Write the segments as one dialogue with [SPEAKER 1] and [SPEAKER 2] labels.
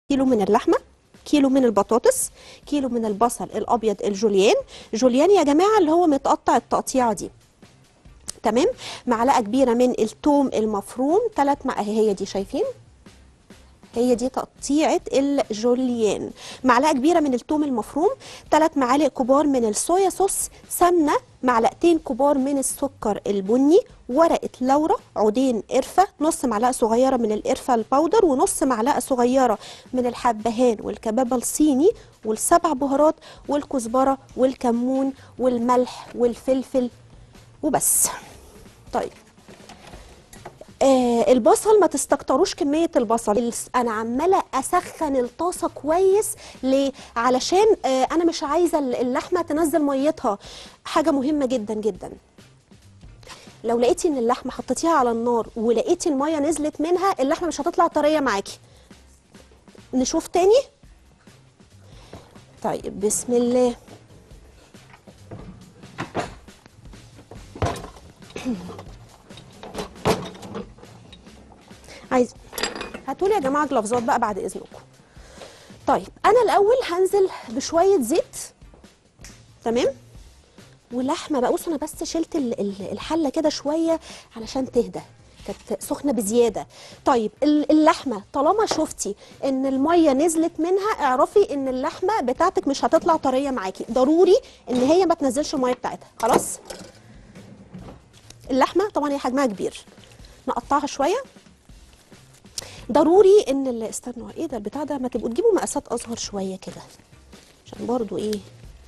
[SPEAKER 1] كيلو من اللحمه كيلو من البطاطس كيلو من البصل الابيض الجوليان جوليان يا جماعه اللي هو متقطع التقطيعه دي تمام معلقه كبيره من الثوم المفروم ثلاث مع هي دي شايفين هي دي تقطيعه الجوليان معلقه كبيره من الثوم المفروم ثلاث معالق كبار من الصويا صوص سمنه معلقتين كبار من السكر البني ورقه لورا عودين قرفه نص معلقه صغيره من القرفه الباودر ونص معلقه صغيره من الحبهان والكبابه الصيني والسبع بهارات والكزبره والكمون والملح والفلفل وبس طيب آه البصل ما تستكتروش كميه البصل الس- انا عماله اسخن الطاسه كويس ليه علشان آه انا مش عايزه ال- اللحمه تنزل ميتها حاجه مهمه جدا جدا لو لقيتي ان اللحمه حطيتيها على النار ولقيتي الميه نزلت منها اللحمه مش هتطلع طريه معاكي نشوف تاني طيب بسم الله عايز هاتولي يا جماعه جلافزات بقى بعد اذنكم طيب انا الاول هنزل بشويه زيت تمام ولحمه بقى بصوا انا بس شلت ال- ال- الحله كده شويه علشان تهدى كانت سخنه بزياده طيب ال- اللحمه طالما شفتي ان الميه نزلت منها اعرفي ان اللحمه بتاعتك مش هتطلع طريه معاكي ضروري ان هي ما تنزلش الميه بتاعتها خلاص اللحمه طبعا هي حجمها كبير نقطعها شويه ضروري ان ال- استنوا ايه ده البتاع ده ما تبقوا تجيبوا مقاسات اصغر شويه كده عشان برضو ايه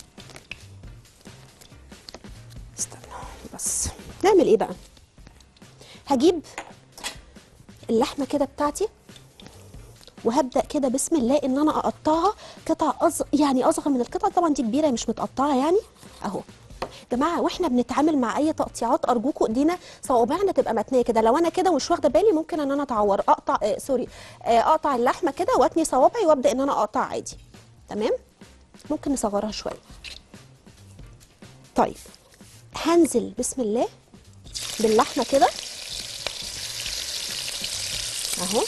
[SPEAKER 1] استنوا بس نعمل ايه بقى هجيب اللحمه كده بتاعتي وهبدا كده بسم الله ان انا اقطعها قطع أصغر يعني اصغر من القطعه طبعا دي كبيره مش متقطعه يعني اهو جماعه واحنا بنتعامل مع اي تقطيعات ارجوكوا ايدينا صوابعنا تبقى متنيه كده لو انا كده مش واخده بالي ممكن ان انا اتعور اقطع آه سوري آه اقطع اللحمه كده واتني صوابعي وابدا ان انا اقطع عادي تمام ممكن نصغرها شويه طيب هنزل بسم الله باللحمه كده اهو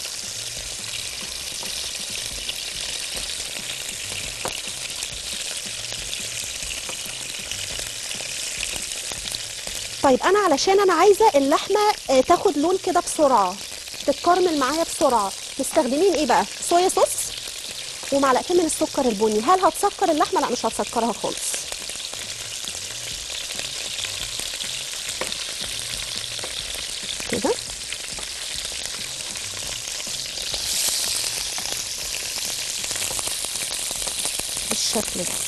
[SPEAKER 1] طيب انا علشان انا عايزه اللحمه آه، تاخد لون كده بسرعه تتكرمل معايا بسرعه مستخدمين ايه بقى صويا صوص ومعلقتين من السكر البني هل هتسكر اللحمه لا مش هتسكرها خالص كده بالشكل ده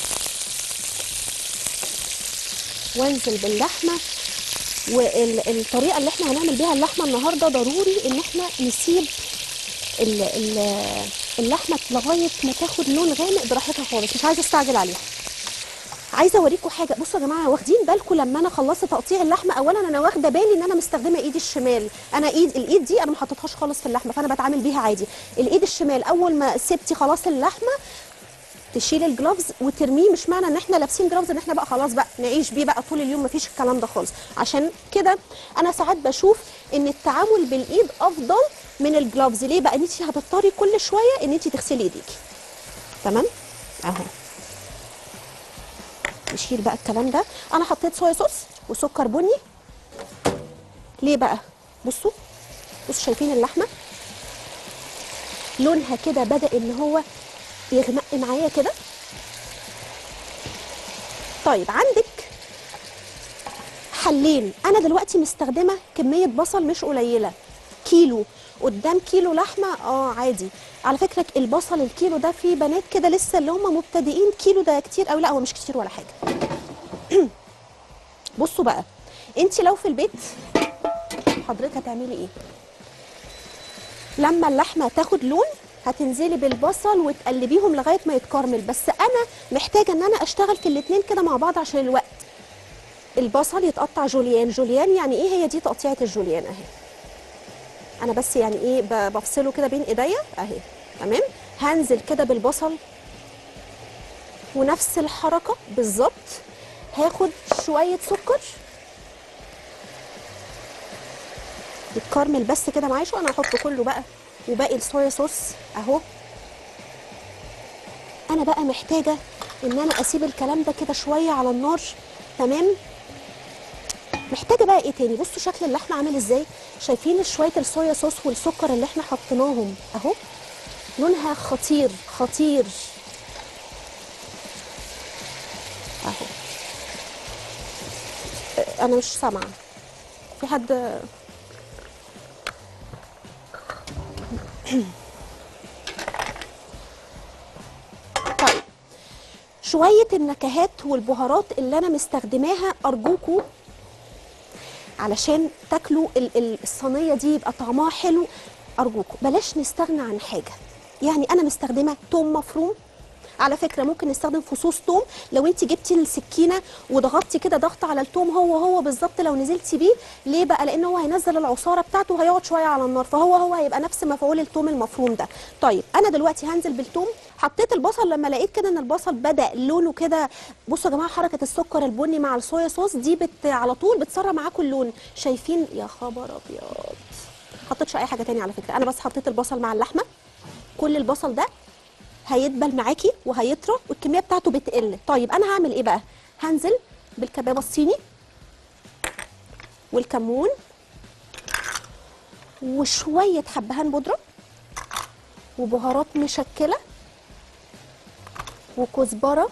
[SPEAKER 1] وانزل باللحمه والطريقه اللي احنا هنعمل بيها اللحمه النهارده ضروري ان احنا نسيب ال- ال- اللحمه لغايه ما تاخد لون غامق براحتها خالص مش عايزه استعجل عليها عايزه اوريكم حاجه بصوا يا جماعه واخدين بالكم لما انا خلصت تقطيع اللحمه اولا انا واخده بالي ان انا مستخدمه ايدي الشمال انا ايد الايد دي انا ما حطيتهاش خالص في اللحمه فانا بتعامل بيها عادي الايد الشمال اول ما سبتي خلاص اللحمه تشيل الجلافز وترميه مش معنى ان احنا لابسين جلافز ان احنا بقى خلاص بقى نعيش بيه بقى طول اليوم مفيش الكلام ده خالص عشان كده انا ساعات بشوف ان التعامل بالايد افضل من الجلافز ليه بقى انت هتضطري كل شويه ان انت تغسلي ايديكي تمام اهو نشيل بقى الكلام ده انا حطيت صويا صوص وسكر بني ليه بقى بصوا بصوا شايفين اللحمه لونها كده بدا ان هو يغمق معايا كده طيب عندك حلين انا دلوقتي مستخدمه كميه بصل مش قليله كيلو قدام كيلو لحمه اه عادي على فكره البصل الكيلو ده في بنات كده لسه اللي هم مبتدئين كيلو ده كتير قوي لا هو مش كتير ولا حاجه بصوا بقى انت لو في البيت حضرتك هتعملي ايه لما اللحمه تاخد لون هتنزلي بالبصل وتقلبيهم لغايه ما يتكرمل بس انا محتاجه ان انا اشتغل في الاتنين كده مع بعض عشان الوقت البصل يتقطع جوليان جوليان يعني ايه هي دي تقطيعه الجوليان اهي انا بس يعني ايه ب- بفصله كده بين ايديا اهي تمام هنزل كده بالبصل ونفس الحركه بالظبط هاخد شويه سكر يتكرمل بس كده معايا شو انا هحط كله بقى وباقي الصويا صوص اهو انا بقى محتاجه ان انا اسيب الكلام ده كده شويه على النار تمام محتاجه بقى ايه تاني بصوا شكل اللحمه عامل ازاي شايفين شويه الصويا صوص والسكر اللي احنا حطيناهم اهو لونها خطير خطير اهو أه، انا مش سامعه في حد طيب شويه النكهات والبهارات اللي انا مستخدماها ارجوكوا علشان تاكلوا ال- ال- الصينيه دي يبقى طعمها حلو ارجوكم بلاش نستغنى عن حاجه يعني انا مستخدمه توم مفروم على فكره ممكن نستخدم فصوص توم لو انت جبتي السكينه وضغطتي كده ضغط على التوم هو هو بالظبط لو نزلتي بيه ليه بقى لان هو هينزل العصاره بتاعته وهيقعد شويه على النار فهو هو هيبقى نفس مفعول التوم المفروم ده طيب انا دلوقتي هنزل بالتوم حطيت البصل لما لقيت كده ان البصل بدا لونه كده بصوا يا جماعه حركه السكر البني مع الصويا صوص دي بت على طول بتسرع معاكم اللون شايفين يا خبر ابيض حطيتش اي حاجه تاني على فكره انا بس حطيت البصل مع اللحمه كل البصل ده هيدبل معاكي وهيطرى والكميه بتاعته بتقل طيب انا هعمل ايه بقى هنزل بالكبابه الصيني والكمون وشويه حبهان بودره وبهارات مشكله وكزبره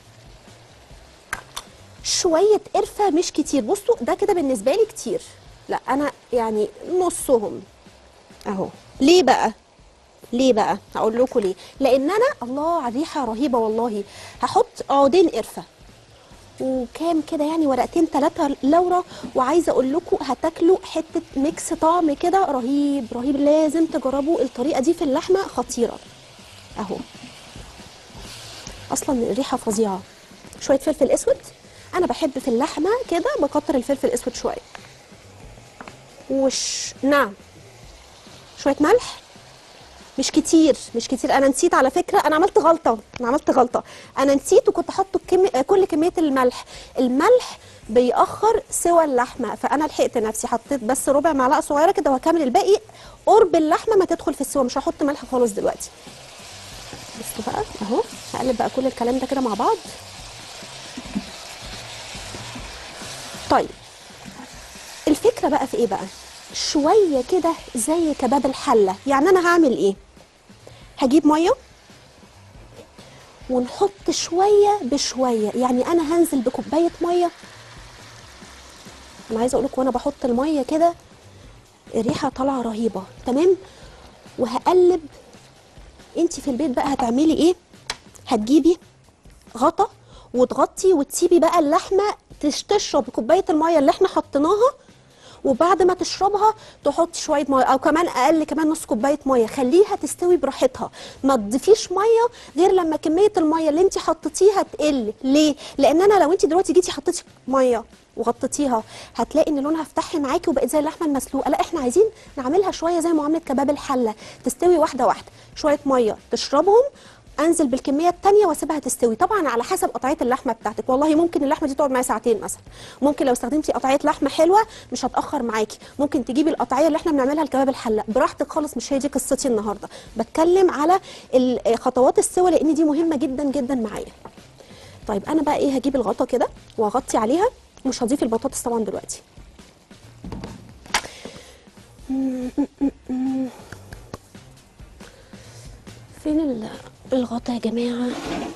[SPEAKER 1] شويه قرفه مش كتير بصوا ده كده بالنسبه لي كتير لا انا يعني نصهم اهو ليه بقى ليه بقى هقول لكم ليه لان انا الله على الريحه رهيبه والله هحط عودين قرفه وكام كده يعني ورقتين ثلاثه لورا وعايزه اقول لكم هتاكلوا حته ميكس طعم كده رهيب رهيب لازم تجربوا الطريقه دي في اللحمه خطيره اهو اصلا الريحه فظيعه شويه فلفل اسود انا بحب في اللحمه كده بكتر الفلفل الاسود شويه وش نعم شويه ملح مش كتير مش كتير انا نسيت على فكره انا عملت غلطه انا عملت غلطه انا نسيت وكنت احط كمي... كل كميه الملح الملح بيأخر سوى اللحمه فانا لحقت نفسي حطيت بس ربع معلقه صغيره كده وهكمل الباقي قرب اللحمه ما تدخل في السوا مش هحط ملح خالص دلوقتي بصوا بقى اهو هقلب بقى كل الكلام ده كده مع بعض طيب الفكره بقى في ايه بقى شويه كده زي كباب الحله يعني انا هعمل ايه هجيب ميه ونحط شويه بشويه يعني انا هنزل بكوبايه ميه انا عايزه اقول لكم وانا بحط الميه كده الريحه طالعه رهيبه تمام وهقلب انت في البيت بقى هتعملي ايه هتجيبي غطا وتغطي وتسيبي بقى اللحمه تش- تشرب كوبايه الميه اللي احنا حطيناها وبعد ما تشربها تحط شويه ميه او كمان اقل كمان نص كوبايه ميه خليها تستوي براحتها ما تضيفيش ميه غير لما كميه الميه اللي انت حطيتيها تقل ليه لان انا لو انت دلوقتي جيتي حطيتي ميه وغطيتيها هتلاقي ان لونها فتح معاكي وبقت زي اللحمه المسلوقه لا احنا عايزين نعملها شويه زي معامله كباب الحله تستوي واحده واحده شويه ميه تشربهم انزل بالكميه الثانيه واسيبها تستوي طبعا على حسب قطعيه اللحمه بتاعتك والله ممكن اللحمه دي تقعد معايا ساعتين مثلا ممكن لو استخدمتي قطعيه لحمه حلوه مش هتاخر معاكي ممكن تجيبي القطعيه اللي احنا بنعملها لكباب الحله براحتك خالص مش هي دي قصتي النهارده بتكلم على ال- خطوات السوا لان دي مهمه جدا جدا معايا طيب انا بقى ايه هجيب الغطا كده واغطي عليها مش هضيف البطاطس طبعا دلوقتي فين ال- الغطا يا جماعه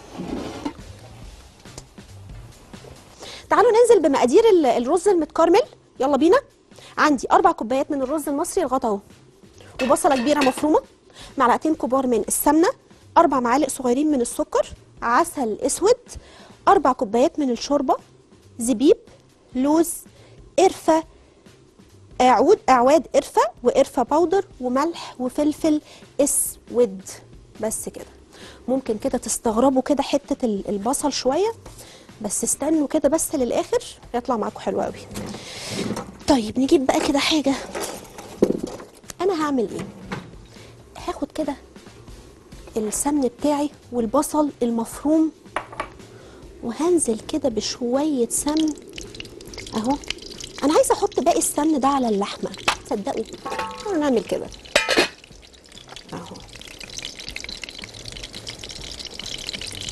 [SPEAKER 1] تعالوا ننزل بمقادير ال- الرز المتكرمل يلا بينا عندي اربع كوبايات من الرز المصري الغطا اهو وبصله كبيره مفرومه معلقتين كبار من السمنه اربع معالق صغيرين من السكر عسل اسود اربع كوبايات من الشوربه زبيب لوز قرفه عود اعواد قرفه وقرفه باودر وملح وفلفل اسود بس كده ممكن كده تستغربوا كده حته ال- البصل شويه بس استنوا كده بس للاخر يطلع معاكم حلو قوي طيب نجيب بقى كده حاجه انا هعمل ايه هاخد كده السمن بتاعي والبصل المفروم وهنزل كده بشويه سمن اهو انا عايزه احط باقي السمن ده على اللحمه تصدقوا تعالوا نعمل كده اهو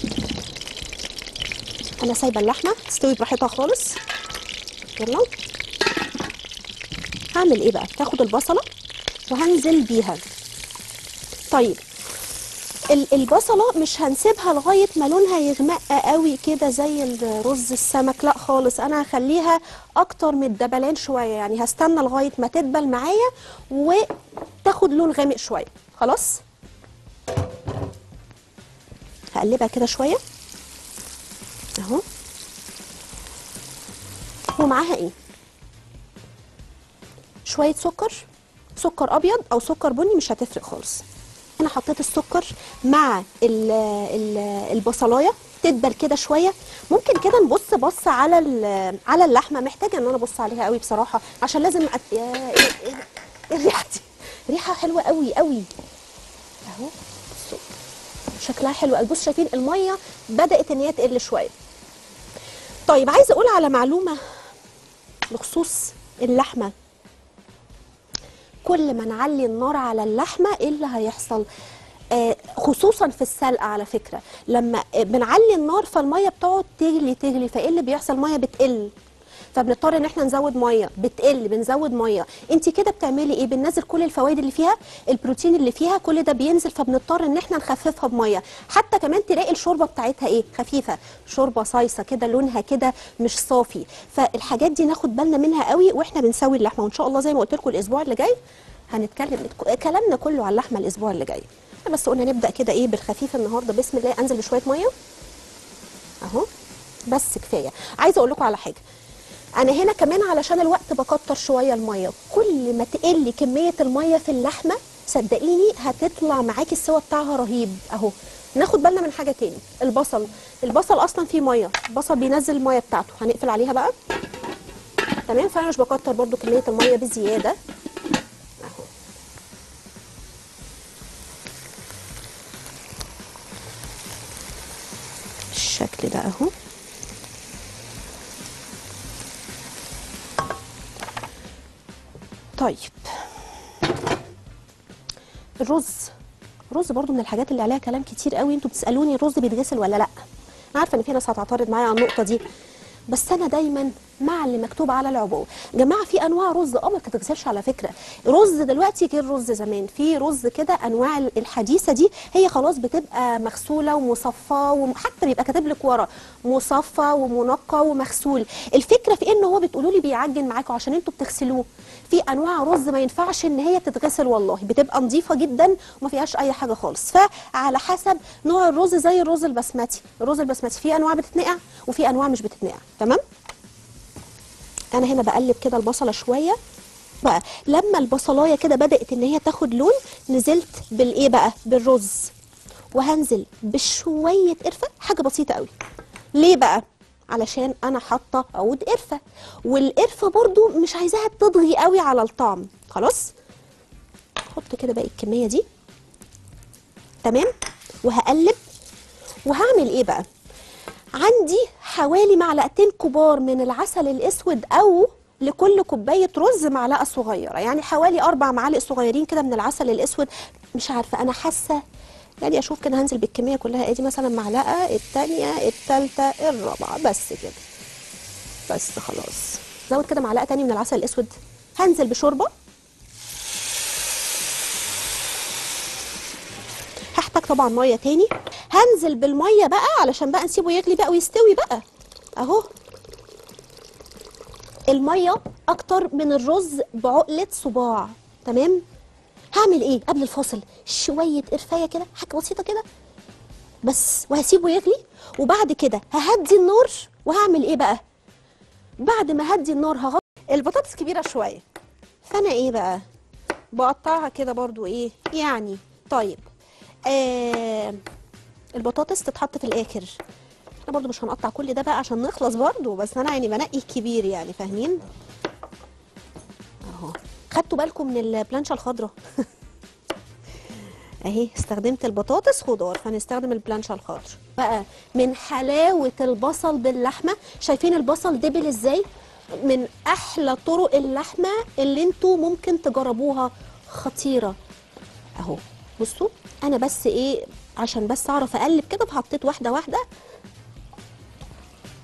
[SPEAKER 1] انا سايبه اللحمه تستوي براحتها خالص يلا هعمل ايه بقى هاخد البصله وهنزل بيها طيب ال- البصله مش هنسيبها لغايه ما لونها يغمق قوي كده زي الرز السمك لا خالص انا هخليها اكتر من الدبلان شويه يعني هستنى لغايه ما تدبل معايا وتاخد لون غامق شويه خلاص هقلبها كده شويه اهو ومعاها ايه شويه سكر سكر ابيض او سكر بني مش هتفرق خالص انا حطيت السكر مع ال ال البصلايه تدبل كده شويه ممكن كده نبص بص على ال- على اللحمه محتاجه ان انا ابص عليها قوي بصراحه عشان لازم أت... يا ايه ايه إيه الريحه دي ريحه حلوه قوي قوي اهو بصوا شكلها حلو قوي بصوا شايفين الميه بدات ان هي تقل شويه طيب عايزه اقول على معلومه بخصوص اللحمه كل ما نعلي النار على اللحمه ايه اللي هيحصل آه خصوصا في السلقه على فكره لما آه، بنعلي النار فالميه بتقعد تغلي تغلي فايه اللي بيحصل الميه بتقل فبنضطر ان احنا نزود ميه بتقل بنزود ميه انت كده بتعملي ايه بننزل كل الفوائد اللي فيها البروتين اللي فيها كل ده بينزل فبنضطر ان احنا نخففها بميه حتى كمان تلاقي الشوربه بتاعتها ايه خفيفه شوربه صايصه كده لونها كده مش صافي فالحاجات دي ناخد بالنا منها قوي واحنا بنسوي اللحمه وان شاء الله زي ما قلت لكم الاسبوع اللي جاي هنتكلم كلامنا كله على اللحمه الاسبوع اللي جاي بس قلنا نبدا كده ايه بالخفيف النهارده بسم الله انزل بشويه ميه اهو بس كفايه عايزه اقول لكم على حاجه انا هنا كمان علشان الوقت بكتر شويه الميه كل ما تقل كميه الميه في اللحمه صدقيني هتطلع معاكي السوا بتاعها رهيب اهو ناخد بالنا من حاجه تاني البصل البصل اصلا فيه ميه البصل بينزل الميه بتاعته هنقفل عليها بقى تمام فانا مش بكتر برضو كميه الميه بزياده اهو بالشكل ده اهو طيب الرز الرز برضو من الحاجات اللي عليها كلام كتير قوي انتوا بتسالوني الرز بيتغسل ولا لا انا عارفه ان في ناس هتعترض معايا على النقطه دي بس انا دايما مع اللي مكتوب على العبوه جماعه في انواع رز اه ما بتتغسلش على فكره رز دلوقتي غير رز زمان في رز كده انواع الحديثه دي هي خلاص بتبقى مغسوله ومصفاه وحتى بيبقى كاتب لك ورا مصفى ومنقى ومغسول الفكره في ان هو بتقولوا لي بيعجن معاكم عشان انتوا بتغسلوه في انواع رز ما ينفعش ان هي تتغسل والله بتبقى نظيفه جدا وما فيهاش اي حاجه خالص فعلى حسب نوع الرز زي الرز البسمتي الرز البسمتي في انواع بتتنقع وفي انواع مش بتتنقع تمام انا هنا بقلب كده البصله شويه بقى لما البصلايه كده بدات ان هي تاخد لون نزلت بالايه بقى بالرز وهنزل بشويه قرفه حاجه بسيطه قوي ليه بقى علشان انا حاطه عود قرفه والقرفه برضو مش عايزاها تضغي قوي على الطعم خلاص احط كده باقي الكميه دي تمام وهقلب وهعمل ايه بقى عندي حوالي معلقتين كبار من العسل الاسود او لكل كوبايه رز معلقه صغيره يعني حوالي اربع معالق صغيرين كده من العسل الاسود مش عارفه انا حاسه يعني اشوف كده هنزل بالكميه كلها ادي مثلا معلقه الثانيه الثالثه الرابعه بس كده بس خلاص زود كده معلقه تانية من العسل الاسود هنزل بشوربه هحتاج طبعا ميه تاني هنزل بالميه بقى علشان بقى نسيبه يغلي بقى ويستوي بقى اهو الميه اكتر من الرز بعقله صباع تمام هعمل ايه قبل الفاصل شويه قرفايه كده حاجه بسيطه كده بس وهسيبه يغلي وبعد كده ههدي النار وهعمل ايه بقى بعد ما هدي النار هغطي البطاطس كبيره شويه فانا ايه بقى بقطعها كده برضو ايه يعني طيب آه البطاطس تتحط في الاخر احنا برضو مش هنقطع كل ده بقى عشان نخلص برضو بس انا يعني بنقي كبير يعني فاهمين اهو خدتوا بالكم من البلانشة الخضراء اهي استخدمت البطاطس خضار فنستخدم البلانشة الخضراء بقى من حلاوة البصل باللحمة شايفين البصل دبل ازاي من احلى طرق اللحمة اللي انتوا ممكن تجربوها خطيرة اهو بصوا انا بس ايه عشان بس اعرف اقلب كده فحطيت واحده واحده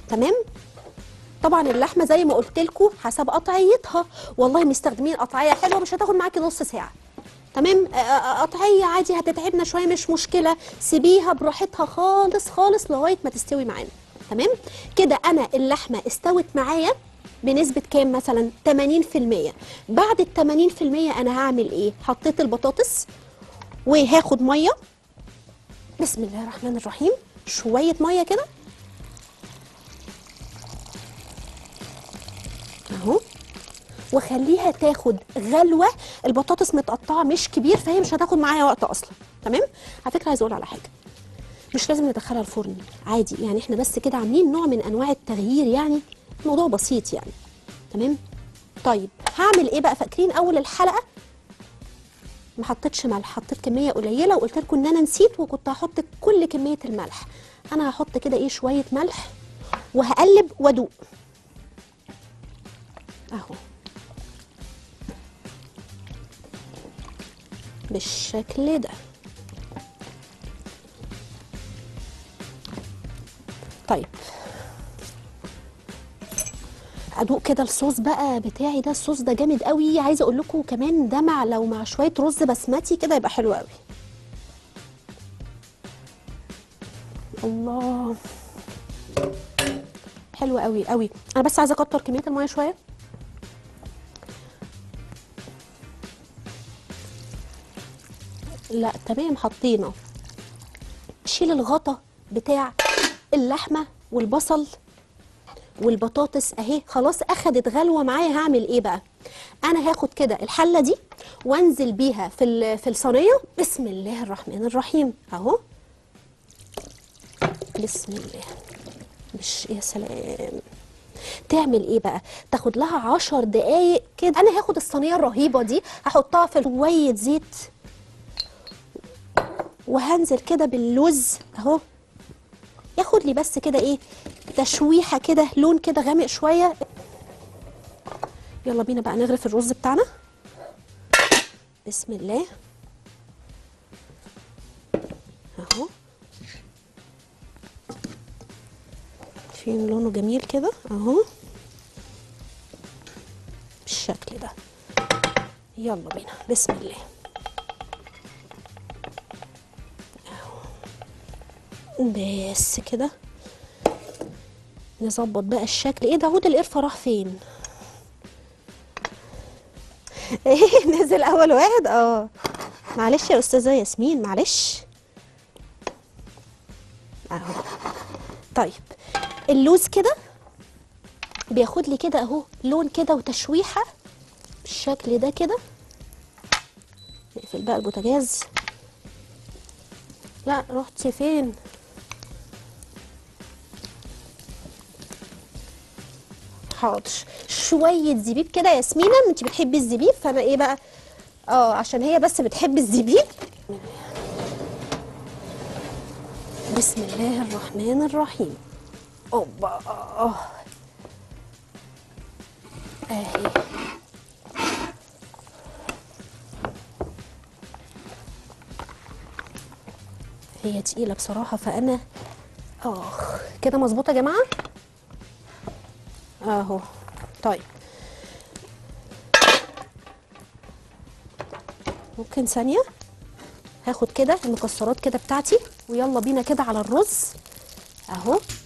[SPEAKER 1] تمام طبعا اللحمه زي ما قلت لكم حسب قطعيتها والله مستخدمين قطعيه حلوه مش هتاخد معاكي نص ساعه تمام آه، آه، قطعيه عادي هتتعبنا شويه مش مشكله سيبيها براحتها خالص خالص لغايه ما تستوي معانا تمام كده انا اللحمه استوت معايا بنسبة كام مثلا 80% بعد ال 80% انا هعمل ايه حطيت البطاطس وهاخد ميه بسم الله الرحمن الرحيم شوية ميه كده اهو وخليها تاخد غلوه البطاطس متقطعه مش كبير فهي مش هتاخد معايا وقت اصلا تمام على فكره عايز اقول على حاجه مش لازم ندخلها الفرن عادي يعني احنا بس كده عاملين نوع من انواع التغيير يعني الموضوع بسيط يعني تمام طيب هعمل ايه بقى فاكرين اول الحلقه ما حطيتش ملح حطيت كميه قليله وقلت لكم ان انا نسيت وكنت هحط كل كميه الملح انا هحط كده ايه شويه ملح وهقلب وادوق اهو بالشكل ده طيب ادوق كده الصوص بقى بتاعي ده الصوص ده جامد قوي عايزه اقول لكم كمان ده مع لو مع شويه رز بسمتي كده يبقى حلو قوي الله حلو قوي قوي انا بس عايزه اكتر كميه الميه شويه لا تمام حطينا شيل الغطا بتاع اللحمه والبصل والبطاطس اهي خلاص اخدت غلوه معايا هعمل ايه بقى انا هاخد كده الحله دي وانزل بيها في ال- في الصينيه بسم الله الرحمن الرحيم اهو بسم الله مش يا سلام تعمل ايه بقى تاخد لها عشر دقايق كده انا هاخد الصينيه الرهيبه دي هحطها في شويه زيت وهنزل كده باللوز اهو ياخد لي بس كده ايه تشويحه كده لون كده غامق شويه يلا بينا بقى نغرف الرز بتاعنا بسم الله اهو شايفين لونه جميل كده اهو بالشكل ده يلا بينا بسم الله بس كده نظبط بقى الشكل ايه ده عود القرفه راح فين ايه نزل اول واحد اه معلش يا استاذه ياسمين معلش اهو طيب اللوز كده بياخد لي كده اهو لون كده وتشويحه بالشكل ده كده نقفل بقى البوتاجاز لا رحتي فين حاضر شويه زبيب كده ياسمينة انت بتحبي الزبيب فانا ايه بقى اه عشان هي بس بتحب الزبيب بسم الله الرحمن الرحيم اوبا اه اهي هي تقيلة بصراحة فأنا آخ كده مظبوطة يا جماعة أهو طيب ممكن ثانية هاخد كده المكسرات كده بتاعتي ويلا بينا كده على الرز أهو